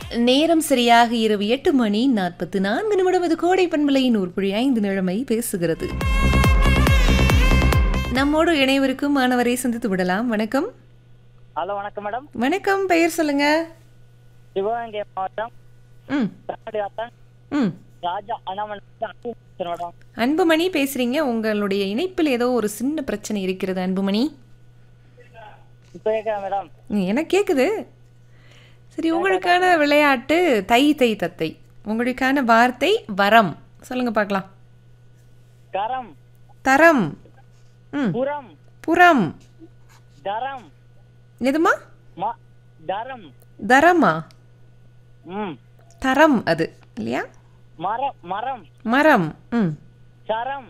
நேரம் சரியாக இரவு எட்டு மணி நாற்பத்து நான்கு நிமிடம் இது கோடை பண்பலையின் உருப்படி ஐந்து நிழமை பேசுகிறது நம்மோடு இணைவருக்கும் மாணவரை சந்தித்து விடலாம் வணக்கம் ஹலோ வணக்கம் மேடம் வணக்கம் பெயர் சொல்லுங்க சிவகங்கை மாவட்டம் ம் கர்நாடகாத்தான் ம் ராஜா அண்ணாமலை மேடம் அன்புமணி பேசுறீங்க உங்களுடைய இணைப்பில் ஏதோ ஒரு சின்ன பிரச்சனை இருக்கிறது அன்புமணி இப்போ கேட்குறேன் மேடம் ம், எனக்கு கேட்குது சரி உங்களுக்கான விளையாட்டு தை தை தத்தை உங்களுக்கான வார்த்தை வரம் சொல்லுங்க பார்க்கலாம் கரம் தரம் ம் புறம் புறம் தரம் எதுமா ம தரம் தரமா ம் தரம் அது இல்லையா மரம் மரம் மரம் ம் சரம்